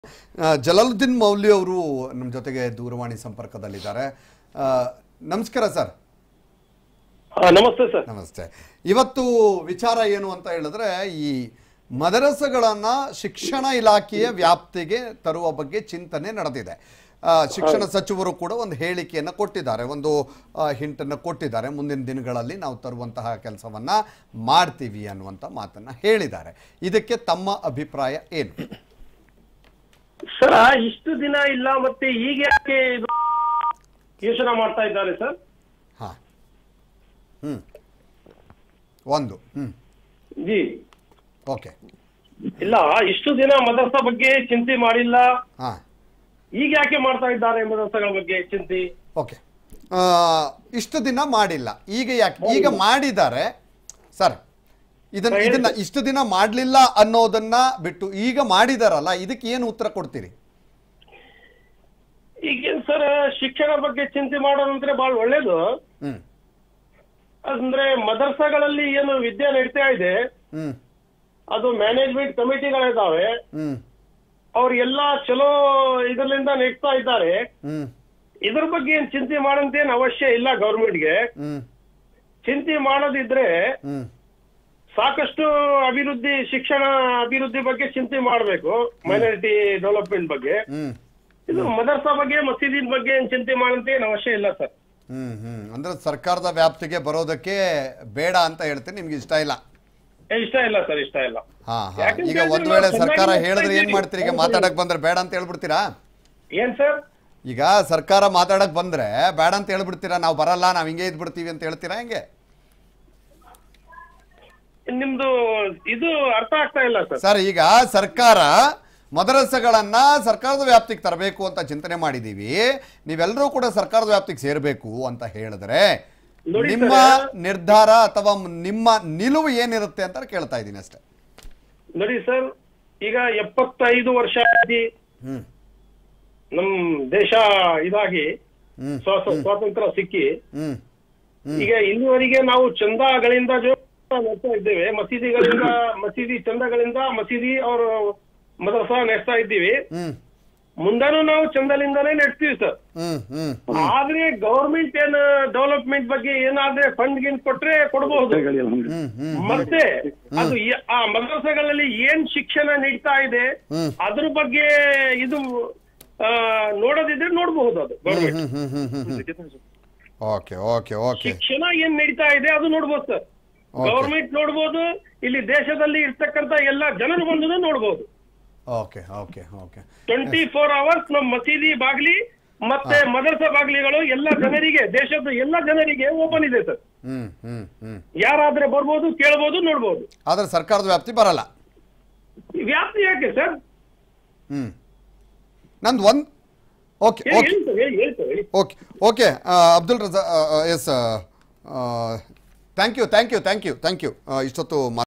ಆ, ಜಲಾಲುದ್ದೀನ್ ಮೌಲ್ಯ ಅವರು ನಮ್ಮ ಜೊತೆಗೆ ದೂರವಾಣಿ ಸಂಪರ್ಕದಲ್ಲಿದ್ದಾರೆ ಆ, ನಮಸ್ಕಾರ ಸರ್ ಹಾ, ನಮಸ್ತೆ ಸರ್ ನಮಸ್ತೆ ಇವತ್ತು ವಿಚಾರ ಏನು ಅಂತ ಹೇಳಿದ್ರೆ ಈ ಮದರಸಗಳನ್ನು ಶಿಕ್ಷಣ ಇಲಾಖೆಯ ವ್ಯಾಪ್ತಿಗೆ ತರುವ ಬಗ್ಗೆ ಚಿಂತನೆ ನಡೆದಿದೆ ಆ, ಶಿಕ್ಷಣ ಸಚಿವರು ಕೂಡ ಒಂದು ಹೇಳಿಕೆಯನ್ನು ಕೊಟ್ಟಿದ್ದಾರೆ ಒಂದು ಹಿಂಟನ್ನು ಕೊಟ್ಟಿದ್ದಾರೆ ಮುಂದಿನ ದಿನಗಳಲ್ಲಿ ನಾವು ತರುವಂತಹ ಕೆಲಸವನ್ನ ಮಾಡ್ತೀವಿ ಅನ್ನುವಂಥ ಮಾತನ್ನ ಹೇಳಿದ್ದಾರೆ ಇದಕ್ಕೆ ತಮ್ಮ ಅಭಿಪ್ರಾಯ ಏನು ಸರ್ ಇಷ್ಟು ದಿನ ಇಲ್ಲ ಮತ್ತೆ ಈಗ ಯಾಕೆ ಇದು ಯೋಚನೆ ಮಾಡ್ತಾ ಇದ್ದಾರೆ ಸರ್ ಹಾ ಹ್ಮ್ ಒಂದು ಹ್ಮ್ ಜಿ ಓಕೆ ಇಲ್ಲ ಇಷ್ಟು ದಿನ ಮದರ್ಸಾ ಬಗ್ಗೆ ಚಿಂತೆ ಮಾಡಿಲ್ಲ ಹಾ ಈಗ ಯಾಕೆ ಮಾಡ್ತಾ ಇದ್ದಾರೆ ಮದರ್ಸಗಳ ಬಗ್ಗೆ ಚಿಂತೆ ಓಕೆ ಆ, ಇಷ್ಟು ದಿನ ಮಾಡಿಲ್ಲ ಈಗ ಯಾಕೆ ಈಗ ಮಾಡಿದ್ದಾರೆ ಸರ್ ಇದನ್ನ ಹೇಳಿ ಇದನ್ನ ಇಷ್ಟು ದಿನ ಮಾಡಲಿಲ್ಲ ಅನ್ನೋದನ್ನ ಬಿಟ್ಟು ಈಗ ಮಾಡಿದಾರಲ್ಲ ಇದಕ್ಕೆ ಏನು ಉತ್ತರ ಕೊಡ್ತೀರಿ ಈಗೇನ್ ಸರ್ ಶಿಕ್ಷಣ ಬಗ್ಗೆ ಚಿಂತೆ ಮಾಡೋದಂದ್ರೆ ಬಹಳ ಒಳ್ಳೇದು ಹ್ಮ್ ಅಂದ್ರೆ ಮದರ್ಸಾಗಳಲ್ಲಿ ಏನು ವಿದ್ಯೆ ನಡೀತಾ ಇದೆ ಹ್ಮ್ ಅದು ಮ್ಯಾನೇಜ್ಮೆಂಟ್ ಕಮಿಟಿಗಳಿದಾವೆ ಹ್ಮ್ ಅವ್ರಿಗೆಲ್ಲ ಚಲೋ ಇದರಿಂದ ನಡೆಸ್ತಾ ಇದ್ದಾರೆ ಹ್ಮ್ ಇದ್ರ ಬಗ್ಗೆ ಏನ್ ಚಿಂತೆ ಮಾಡೋಂತೇನ್ ಅವಶ್ಯ ಇಲ್ಲ ಗೌರ್ಮೆಂಟ್ಗೆ ಹ್ಮ್ ಚಿಂತೆ ಮಾಡೋದಿದ್ರೆ ಹ್ಮ್ ಸಾಕಷ್ಟು ಅಭಿವೃದ್ಧಿ ಶಿಕ್ಷಣ ಅಭಿವೃದ್ಧಿ ಬಗ್ಗೆ ಚಿಂತೆ ಮಾಡಬೇಕು ಮೈನಾರಿಟಿ ಡೆವಲಪ್ಮೆಂಟ್ ಬಗ್ಗೆ ಹ್ಮ್ ಇದು ಮದರ್ಸಾ ಬಗ್ಗೆ ಮಸೀದಿ ಬಗ್ಗೆ ಏನ್ ಚಿಂತೆ ಮಾಡೋಂತ ಏನ್ ಅವಶ್ಯ ಇಲ್ಲ ಸರ್ ಹ್ಮ್ ಹ್ಮ್ ಅಂದ್ರೆ ಸರ್ಕಾರದ ವ್ಯಾಪ್ತಿಗೆ ಬರೋದಕ್ಕೆ ಬೇಡ ಅಂತ ಹೇಳ್ತೀನಿ ನಿಮ್ಗೆ ಇಷ್ಟ ಇಲ್ಲ ಏ, ಇಷ್ಟ ಇಲ್ಲ ಸರ್ ಇಷ್ಟ ಇಲ್ಲ ಹಾ ಹಾ ಯಾಕಂತ ಈಗ ಹೇಳಿದ್ರೆ ಒಂದ್ ವೇಳೆ ನಾವು ಸರ್ಕಾರ ಚೆನ್ನಾಗಿ ಹೇಳಿದ್ರೆ ಏನ್ ಇದ್ದೀವಿ. ಮಾಡ್ತೀರಿ ಈಗ ಮಾತಾಡಕ್ ಬಂದ್ರೆ ಬೇಡ ಅಂತ ಹೇಳ್ಬಿಡ್ತೀರಾ ಏನ್ ಸರ್ ಈಗ ಸರ್ಕಾರ ಮಾತಾಡಕ್ ಬಂದ್ರೆ ಬೇಡ ಅಂತ ಹೇಳ್ಬಿಡ್ತೀರಾ ನಾವು ಬರಲ್ಲ ನಾವ್ ಹಿಂಗೆ ಇದ್ಬಿಡ್ತೀವಿ ಅಂತ ಹೇಳ್ತೀರಾ ಹೆಂಗೆ ನಿಮ್ದು ಇದು ಅರ್ಥ ಆಗ್ತಾ ಇಲ್ಲ ಸರ್ ಸರ್ ಈಗ ಸರ್ಕಾರ ಮದರಸಗಳನ್ನ ಸರ್ಕಾರದ ವ್ಯಾಪ್ತಿಗೆ ತರಬೇಕು ಅಂತ ಚಿಂತನೆ ಮಾಡಿದೀವಿ ನೀವೆಲ್ಲರೂ ಕೂಡ ಸರ್ಕಾರದ ವ್ಯಾಪ್ತಿಗೆ ಸೇರ್ಬೇಕು ಅಂತ ಹೇಳಿದ್ರೆ ನೋಡಿ ನಿಮ್ಮ ಸರ್. ನಿರ್ಧಾರ ಅಥವಾ ನಿಮ್ಮ ನಿಲುವು ಏನಿರುತ್ತೆ ಅಂತ ಕೇಳ್ತಾ ಇದ್ದೀನಿ ಅಷ್ಟೇ ನೋಡಿ ಸರ್ ಈಗ ಎಪ್ಪತ್ತೈದು ವರ್ಷ ಆಗಿ ಹ್ಮ್ ನಮ್ ದೇಶ ಇದಾಗಿ ಹ್ಮ್ ಸ್ವಾ- ಸ್ವಾತಂತ್ರ್ಯ ಸಿಕ್ಕಿ ಹ್ಮ್ ಹ್ಮ್ ಈಗ ಇಲ್ಲಿವರೆಗೆ ನಾವು ಚಂದಗಳಿಂದ ಜೋ ನಡೆಸ್ತಾ ಇದ್ದೇವೆ ಮಸೀದಿಗಳಿಂದ ಮಸೀದಿ ಚಂದಗಳಿಂದ ಮಸೀದಿ ಅವರು ಮದರಸಾ ನಡೆಸ್ತಾ ಇದ್ದೀವಿ ಹ್ಮ್ ಮುಂದನೂ ನಾವು ಚಂದಲಿಂದಾನೇ ನಡೆಸ್ತೀವಿ ಸರ್ ಹ್ಮ್ ಹ್ಮ್ ಆದ್ರೆ ಗವರ್ಮೆಂಟ್ ಏನ್ ಡೆವಲಪ್ಮೆಂಟ್ ಬಗ್ಗೆ ಏನಾದ್ರೆ ಫಂಡ್ ಗಿನ್ ಕೊಟ್ರೆ ಕೊಡಬಹುದು ಹ್ಮ್ ಹ್ಮ್ ಮತ್ತೆ ಅದು ಯ- ಆ ಮದರಸಗಳಲ್ಲಿ ಏನ್ ಶಿಕ್ಷಣ ನೀಡ್ತಾ ಇದೆ ಹ್ಮ್. ಅದ್ರ ಬಗ್ಗೆ ಇದು ಆ, ನೋಡೋದಿದ್ರೆ ನೋಡಬಹುದು ಅದು ಗವರ್ಮೆಂಟ್ ಹ್ಮ್ ಹ್ಮ್ ಹ್ಮ್ ಹ್ಮ್ ಹ್ಮ್ ಓಕೆ ಓಕೆ ಓಕೆ ಶಿಕ್ಷಣ ಏನ್ ನಡೀತಾ ಇದೆ ಅದು ನೋಡ್ಬೋದು ಸರ್ Okay. ಗವರ್ಮೆಂಟ್ ನೋಡ್ಬೋದು ಇಲ್ಲಿ ದೇಶದಲ್ಲಿ ಇರ್ತಕ್ಕಂತ ಎಲ್ಲ ಜನರು ಬಂದು ನೋಡ್ಬೋದು okay okay okay twenty four hours ನಮ್ ಮಸೀದಿ ಬಾಗ್ಲಿ ಮತ್ತೆ ಮದರಸಾ ಬಾಗ್ಲಿಗಳು ಎಲ್ಲ ಜನರಿಗೆ ದೇಶದ ಎಲ್ಲ ಜನರಿಗೆ ಓಪನ್ ಇದೆ ಸರ್ ಹ್ಮ್ ಹ್ಮ್ ಹ್ಮ್ ಯಾರಾದ್ರೆ ಬರ್ಬೋದು ಕೇಳ್ಬೋದು ನೋಡ್ಬೋದು ಆದ್ರೆ ಸರ್ಕಾರದ ವ್ಯಾಪ್ತಿ ಬರಲ್ಲ ಈ ವ್ಯಾಪ್ತಿ ಯಾಕೆ ಸರ್ ಹ್ಮ್ ನಂದು ಒಂದು ಓಕೆ ಹೇಳಿ ಓಕೆ ಹೇಳಿ ಸರ್ ಹೇಳಿ ಹೇಳಿ ಸರ್ ಹೇಳಿ okay okay Abdul Raza yes thank you thank you thank you thank you ಇಷ್ಟೊತ್ತು